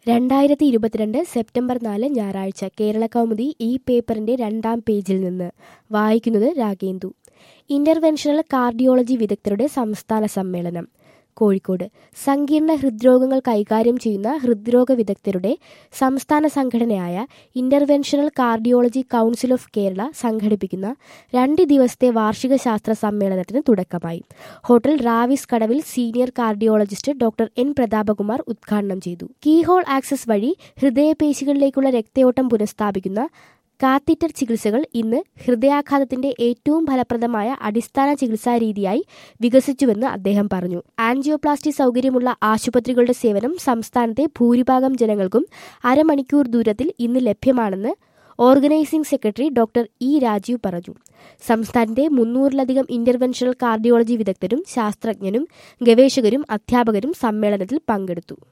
രണ്ടായിരത്തി ഇരുപത്തിരണ്ട് സെപ്റ്റംബർ നാല് ഞായറാഴ്ച കേരള കൗമുദി ഈ പേപ്പറിന്റെ രണ്ടാം പേജിൽ നിന്ന് വായിക്കുന്നത് രാഗേന്ദു ഇന്റർവെൻഷണൽ കാർഡിയോളജി വിദഗ്ധരുടെ സംസ്ഥാന സമ്മേളനം കോഴിക്കോട് സങ്കീർണ ഹൃദ്രോഗങ്ങൾ കൈകാര്യം ചെയ്യുന്ന ഹൃദ്രോഗ വിദഗ്ധരുടെ സംസ്ഥാന സംഘടനയായ interventional cardiology council of Kerala സംഘടിപ്പിക്കുന്ന രണ്ട് ദിവസത്തെ വാർഷിക ശാസ്ത്ര സമ്മേളനത്തിന് തുടക്കമായി ഹോട്ടൽ റാവിസ് കടവിൽ senior cardiologist doctor N Prathapkumar ഉദ്ഘാടനം ചെയ്തു കീഹോൾ ആക്സസ് വഴി ഹൃദയപേശികളിലേക്കുള്ള രക്തയോട്ടം പുനഃസ്ഥാപിക്കുന്ന കാത്തീറ്റർ ചികിത്സകൾ ഇന്ന് ഹൃദയാഘാതത്തിന്റെ ഏറ്റവും ഫലപ്രദമായ അടിസ്ഥാന ചികിത്സാ രീതിയായി വികസിച്ചുവെന്ന് അദ്ദേഹം പറഞ്ഞു ആൻജിയോപ്ലാസ്റ്റി സൗകര്യമുള്ള ആശുപത്രികളുടെ സേവനം സംസ്ഥാനത്തെ ഭൂരിഭാഗം ജനങ്ങൾക്കും അരമണിക്കൂർ ദൂരത്തിൽ ഇന്ന് ലഭ്യമാണെന്ന് organising secretary doctor E Rajeev പറഞ്ഞു സംസ്ഥാനത്തെ മുന്നൂറിലധികം ഇന്റർവെൻഷണൽ കാർഡിയോളജി വിദഗ്ധരും ശാസ്ത്രജ്ഞരും ഗവേഷകരും അധ്യാപകരും സമ്മേളനത്തിൽ പങ്കെടുത്തു